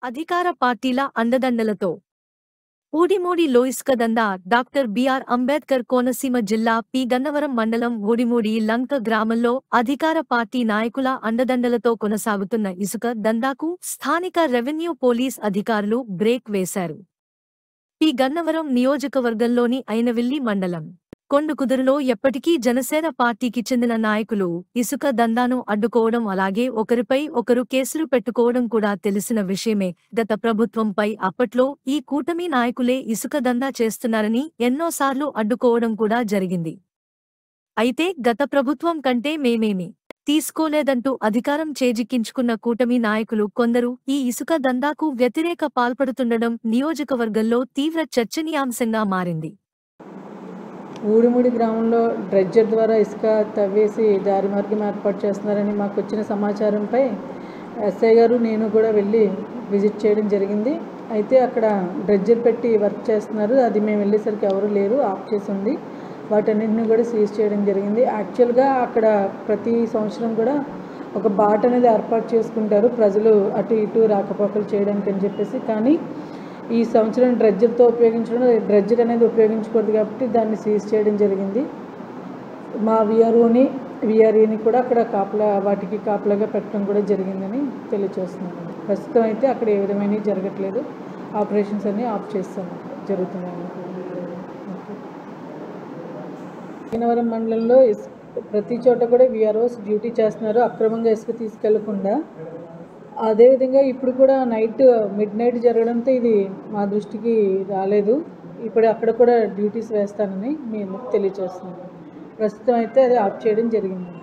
అధికార పార్టీల అండదండలతో ఊడిమూడిలో ఇసుక దందా డాక్టర్ బిఆర్ అంబేద్కర్ కోనసీమ జిల్లా పి గన్నవరం మండలం ఊడిమూడి లంక గ్రామంలో అధికార పార్టీ నాయకుల అండదండలతో కొనసాగుతున్న ఇసుక దందాకు స్థానిక రెవెన్యూ పోలీస్ అధికారులు బ్రేక్ వేశారు పి గన్నవరం నియోజకవర్గంలోని అయినవిల్లి మండలం కొండుకుదురులో ఎప్పటికీ జనసేన పార్టీకి చెందిన నాయకులు ఇసుక దందాను అడ్డుకోవడం అలాగే ఒకరిపై ఒకరు కేసులు పెట్టుకోవడం కూడా తెలిసిన విషయమే గత ప్రభుత్వంపై అప్పట్లో ఈ కూటమి నాయకులే ఇసుక దందా చేస్తున్నారని ఎన్నోసార్లు అడ్డుకోవడం కూడా జరిగింది అయితే గత ప్రభుత్వం కంటే మేమేమి తీసుకోలేదంటూ అధికారం చేజిక్కించుకున్న కూటమి నాయకులు కొందరు ఈ ఇసుక దందాకు వ్యతిరేక పాల్పడుతుండడం నియోజకవర్గంలో తీవ్ర చర్చనీయాంశంగా మారింది ఊడిముడి గ్రామంలో డ్రెడ్జర్ ద్వారా ఇసుక తవ్వేసి దారి మార్గం ఏర్పాటు చేస్తున్నారని మాకు వచ్చిన సమాచారంపై ఎస్ఐ గారు నేను కూడా వెళ్ళి విజిట్ చేయడం జరిగింది అయితే అక్కడ డ్రెడ్జర్ పెట్టి వర్క్ చేస్తున్నారు అది మేము వెళ్ళేసరికి ఎవరు లేరు ఆఫ్ చేసి ఉంది వాటన్నింటిని కూడా సీజ్ చేయడం జరిగింది యాక్చువల్గా అక్కడ ప్రతి సంవత్సరం కూడా ఒక బాట అనేది ఏర్పాటు చేసుకుంటారు ప్రజలు అటు ఇటు రాకపోకలు చేయడానికి అని చెప్పేసి కానీ ఈ సంవత్సరం డ్రెడ్జర్తో ఉపయోగించడం డ్రెడ్జర్ అనేది ఉపయోగించకూడదు కాబట్టి దాన్ని సీజ్ చేయడం జరిగింది మా విఆర్ఓని విఆర్ఏని కూడా అక్కడ కాపలా వాటికి కాపలాగా పెట్టడం కూడా జరిగిందని తెలియచేస్తున్నాను ప్రస్తుతం అయితే అక్కడ ఏ విధమైన జరగట్లేదు ఆపరేషన్స్ అన్నీ ఆఫ్ చేస్తాము జరుగుతున్నాయి విజయనగరం మండలంలో ఇస్- ప్రతి చోట కూడా విఆర్ఓస్ డ్యూటీ చేస్తున్నారు అక్రమంగా ఇసుక తీసుకెళ్లకుండా అదేవిధంగా ఇప్పుడు కూడా నైట్ మిడ్ నైట్ జరగడంతో ఇది మా దృష్టికి రాలేదు ఇప్పుడు అక్కడ కూడా డ్యూటీస్ వేస్తానని మేము తెలియజేస్తున్నాను ప్రస్తుతం అయితే అది ఆఫ్ చేయడం జరిగింది